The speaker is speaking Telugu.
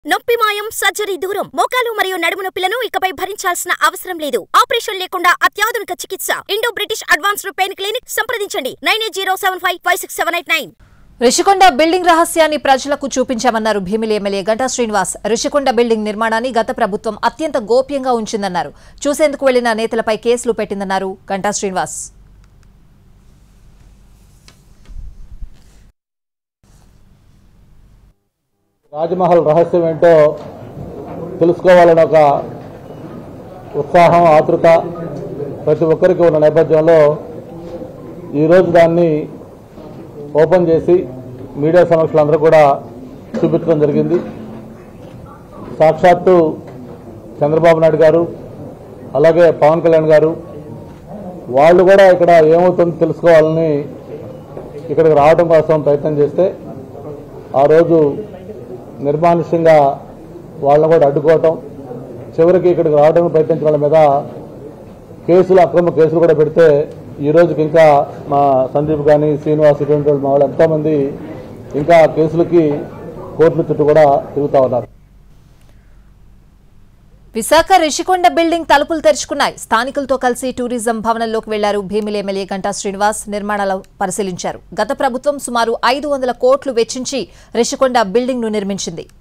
నొప్పి మాయం సర్జరీ దూరం మోకాలు మరియు నడుము నొప్పులను ఇకపై భరించాల్సిన అవసరం లేదు ఆపరేషన్ లేకుండా అత్యాధునిక చికిత్స Indo British advanced pain clinic సంప్రదించండి nine eight zero seven five five six seven eight nine Rishikonda building రహస్యాన్ని ప్రజలకు చూపించామన్నారు భీమిలి ఎమ్మెల్యే గంటా శ్రీనివాస్ రిషికొండ బిల్డింగ్ నిర్మాణాన్ని గత ప్రభుత్వం అత్యంత గోప్యంగా ఉంచిందన్నారు చూసేందుకు వెళ్లిన నేతలపై కేసులు పెట్టిందన్నారు గంటా శ్రీనివాస్ రాజమహల్ రహస్యం ఏంటో తెలుసుకోవాలని ఒక ఉత్సాహం ఆతృత ప్రతి ఒక్కరికి ఉన్న నేపథ్యంలో ఈరోజు దాన్ని ఓపెన్ చేసి మీడియా సమక్షంలో అందరూ కూడా చూపించడం జరిగింది సాక్షాత్తు చంద్రబాబు నాయుడు గారు అలాగే పవన్ కళ్యాణ్ గారు వాళ్ళు కూడా ఇక్కడ ఏమవుతుందో తెలుసుకోవాలని ఇక్కడికి రావడం కోసం ప్రయత్నం చేస్తే ఆ రోజు నిర్మానుష్యంగా వాళ్ళని కూడా అడ్డుకోవటం చివరికి ఇక్కడికి రావడానికి ప్రయత్నించిన వాళ్ళ మీద కేసులు అక్రమ కేసులు కూడా పెడితే ఈ రోజుకి ఇంకా మా సందీప్ కానీ శ్రీనివాస్ ఇటువంటి వాళ్ళు మా వాళ్ళు ఎంతోమంది ఇంకా కేసులకి కోర్టుల చుట్టూ కూడా తిరుగుతా ఉన్నారు విశాఖ రిషికొండ బిల్డింగ్ తలుపులు తెరుచుకున్నాయి స్థానికులతో కలిసి టూరిజం భవనంలోకి వెళ్లారు భీమిలి ఎమ్మెల్యే గంటా శ్రీనివాస్ నిర్మాణాలు పరిశీలించారు గత ప్రభుత్వం సుమారు ఐదు వందల కోట్లు వెచ్చించి రిషికొండ బిల్డింగ్ ను నిర్మించింది